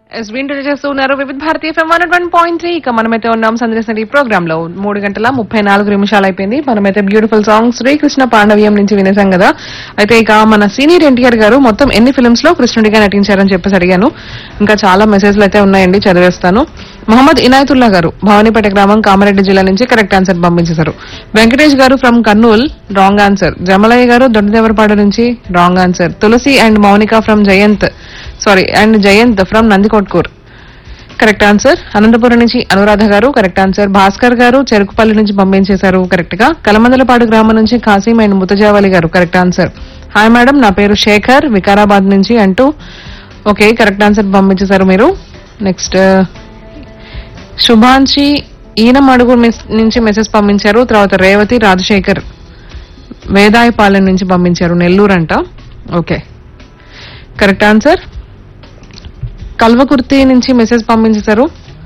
yes winter చేస్తూ ఉన్నారు Vividh Bharati FM one one point three ఇక మనమైతే ఉన్నాం సందర్శన ఈ ప్రోగ్రామ్ లో మూడు గంటల ముప్పై నాలుగు నిమిషాలు అయిపోయింది మనమైతే బ్యూటిఫుల్ సాంగ్ శ్రీకృష్ణ పాండవ్యం నుంచి వినేసాం కదా అయితే ఇక మన సీనియర్ ఎన్టీఆర్ గారు మొత్తం ఎన్ని ఫిల్మ్స్ లో కృష్ణుడిగా నటించారని చెప్పేసి అడిగాను ఇంకా చాలా మెసేజ్లు అయితే ఉన్నాయండి చదివేస్తాను మహమ్మద్ ఇనాయతుల్లా గారు భవానీపేట గ్రామం కామారెడ్డి జిల్లా నుంచి కరెక్ట్ ఆన్సర్ పంపించేశారు Venkatesh garu from Kurnool wrong answer Jamalayya garu Doddadevarapadu నుంచి wrong answer Tulasi and Mounika from Jayanth sorry and Jayanth from Nandikotkur correct answer Anantapuram నుంచి అనురాధ గారు కరెక్ట్ ఆన్సర్ భాస్కర్ గారు చెరుకుపల్లి నుంచి పంపించేశారు కరెక్ట్ గా కలమందలపాడు గ్రామం నుంచి కాసిం అండ్ ముతజావలి గారు కరెక్ట్ ఆన్సర్ హాయ్ మేడం నా పేరు శేఖర్ వికారాబాద్ నుంచి అంటూ ఓకే కరెక్ట్ ఆన్సర్ పంపించేశారు మీరు నెక్స్ట్ శుభాంశి ఈయన మడుగు మిస్- నుంచి మెసేజ్ పంపించారు తర్వాత రేవతి రాజశేఖర్ వేదాయపాలెం నుంచి పంపించారు నెల్లూరు అంట ఓకే కరెక్ట్ ఆన్సర్ కల్వకుర్తి నుంచి మెసేజ్ పంపించేశారు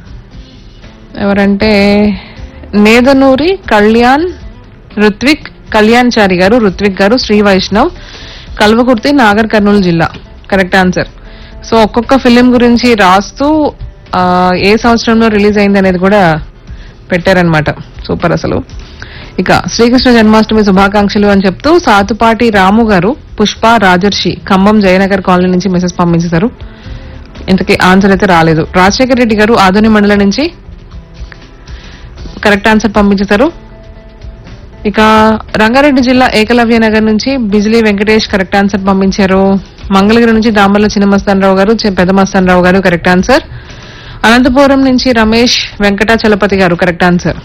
ఎవరంటే నేదనూరి కళ్యాణ్ రుత్విక్ కళ్యాణ్ చారి గారు రుత్విక్ గారు శ్రీ వైష్ణవ్ కల్వకుర్తి నాగర్ కర్నూలు జిల్లా కరెక్ట్ ఆన్సర్ సో ఒక్కొక్క ఫిలిం గురించి రాస్తూ ఆ, ఏ సంవత్సరంలో రిలీజ్ అయింది అనేది కూడా పెట్టారనమాట సూపర్ అసలు ఇక శ్రీకృష్ణ జన్మాష్టమి శుభాకాంక్షలు అని చెప్తూ సాతుపాటి రాము గారు పుష్ప రాజర్షి ఖమ్మం జయనగర్ కాలనీ నుంచి మెసేజ్ పంపించేశారు ఇంతకీ ఆన్సర్ అయితే రాలేదు రాజశేఖర్ రెడ్డి గారు ఆధుని మండలం నుంచి కరెక్ట్ ఆన్సర్ పంపించేశారు ఇక రంగారెడ్డి జిల్లా ఏకలవ్య నగర్ నుంచి బిజిలీ వెంకటేష్ కరెక్ట్ ఆన్సర్ పంపించారు మంగళగిరి నుంచి దామర్ల చిన్నమస్తానరావు గారు చి- పెద్ద మస్తానరావు గారు కరెక్ట్ ఆన్సర్ అనంతపురం నుంచి రమేష్ వెంకటాచలపతి గారు కరెక్ట్ ఆన్సర్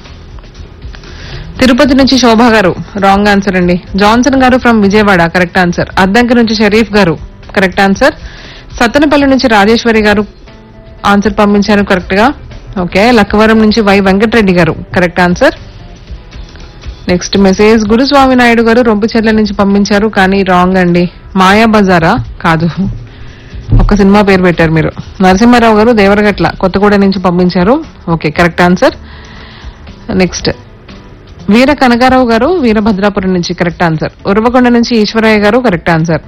తిరుపతి నుంచి శోభ గారు రాంగ్ ఆన్సర్ అండి Johnson garu from Vijayawada correct answer Addanki నుంచి షరీఫ్ గారు కరెక్ట్ ఆన్సర్ సత్తెనపల్లి నుంచి రాజేశ్వరి గారు ఆన్సర్ పంపించారు కరెక్ట్ గా ఓకే లక్కవరం నుంచి Y Venkatareddy garu correct answer next message Guruswamy Naidu garu Rompicherla నుంచి పంపించారు కానీ రాంగ్ అండి మాయా బజారా కాదు ఒక సినిమా పేరు పెట్టారు మీరు నరసింహారావు గారు దేవరగట్ల కొత్తగూడ నుంచి పంపించారు okay correct answer next Veera Kanakarao garu Veerabhadrapuram నుంచి కరెక్ట్ ఆన్సర్ ఉరవకొండ నుంచి ఈశ్వరయ్య గారు కరెక్ట్ ఆన్సర్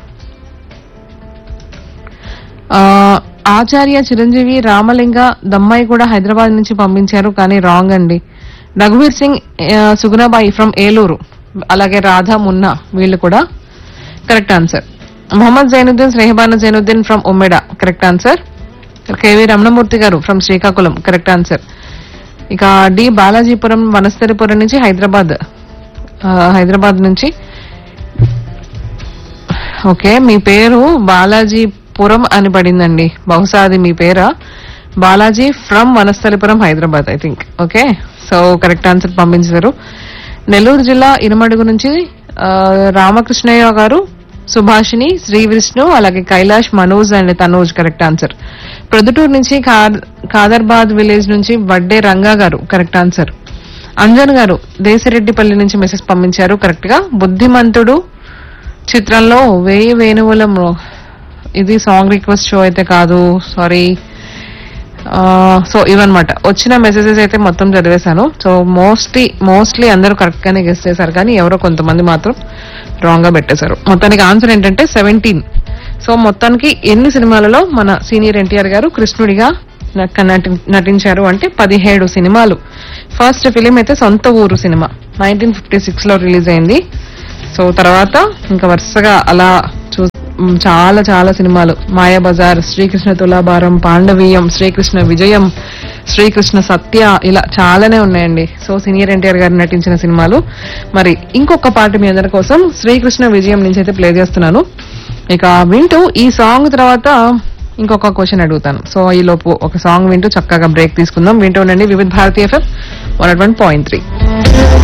ఆ, ఆచార్య చిరంజీవి రామలింగ దమ్మాయి కూడా హైదరాబాద్ నుంచి పంపించారు కానీ రాంగ్ అండి రఘువీర్ సింగ్ ఆ, సుగుణాబాయి ఫ్రమ్ ఏలూరు అలాగే రాధా మున్నా వీళ్ళు కూడా correct answer Mohammed Zainuddin Snehabana Zainuddin from Ummeda correct answer KV Ramanamurthy garu from Srikakulam correct answer ఇక డి బాలాజీపురం వనస్థలిపురం నుంచి హైదరాబాద్ ఆ, హైదరాబాద్ నుంచి ఓకే మీ పేరు బాలాజీపురం అని పడిందండి బహుశా అది మీ పేరా Balaji from Vanasthalipuram Hyderabad I think okay so correct answer పంపించారు నెల్లూరు జిల్లా ఇనమడుగు నుంచి ఆ, రామకృష్ణయ్య గారు సుభాషిణి శ్రీ విష్ణు అలాగే Kailash Manoj and Tanoj correct answer Proddatur నుంచి ఖాద్- ఖాదర్బాద్ విలేజ్ నుంచి వడ్డే రంగా గారు కరెక్ట్ ఆన్సర్ అంజన్ గారు దేశరెడ్డిపల్లి నుంచి మెసేజ్ పంపించారు కరెక్ట్ గా బుద్ధిమంతుడు చిత్రంలో వేయి వేణువుల మ్రో- ఇది సాంగ్ రిక్వెస్ట్ షో అయితే కాదు సారీ సో ఇవన్నమాట వచ్చిన మెసేజెస్ అయితే మొత్తం చదివేశాను సో మోస్ట్లీ మోస్ట్లీ అందరూ కరెక్ట్ గానే గెస్ట్ చేశారు కానీ ఎవరో కొంతమంది మాత్రం రాంగ్ గా పెట్టేశారు మొత్తానికి ఆన్సర్ ఏంటంటే సెవెంటీన్ సో మొత్తానికి ఎన్ని సినిమాలలో మన సీనియర్ ఎన్టీఆర్ గారు కృష్ణుడిగా నట- నటి- నటించారు అంటే పదిహేడు సినిమాలు ఫస్ట్ ఫిలిం అయితే సొంత ఊరు సినిమా నైన్టీన్ ఫిఫ్టీ సిక్స్ లో రిలీజ్ అయింది సో తర్వాత ఇంకా వరుసగా అలా చూ మ్, చాలా చాలా సినిమాలు మాయాబజార్ శ్రీకృష్ణ తులాభారం పాండవీయం శ్రీకృష్ణ విజయం శ్రీకృష్ణ సత్య ఇలా చాలానే ఉన్నాయండి సో సీనియర్ ఎన్టీఆర్ గారు నటించిన సినిమాలు మరి ఇంకొక పాట మీ అందరి కోసం శ్రీకృష్ణ విజయం నుంచి అయితే ప్లే చేస్తున్నాను ఇక వింటూ ఈ సాంగ్ తర్వాత ఇంకొక క్వశ్చన్ అడుగుతాను సో ఈ లోపు ఒక సాంగ్ వింటూ చక్కగా బ్రేక్ తీసుకుందాం వింటూ ఉండండి Vividh Bharati FM one point three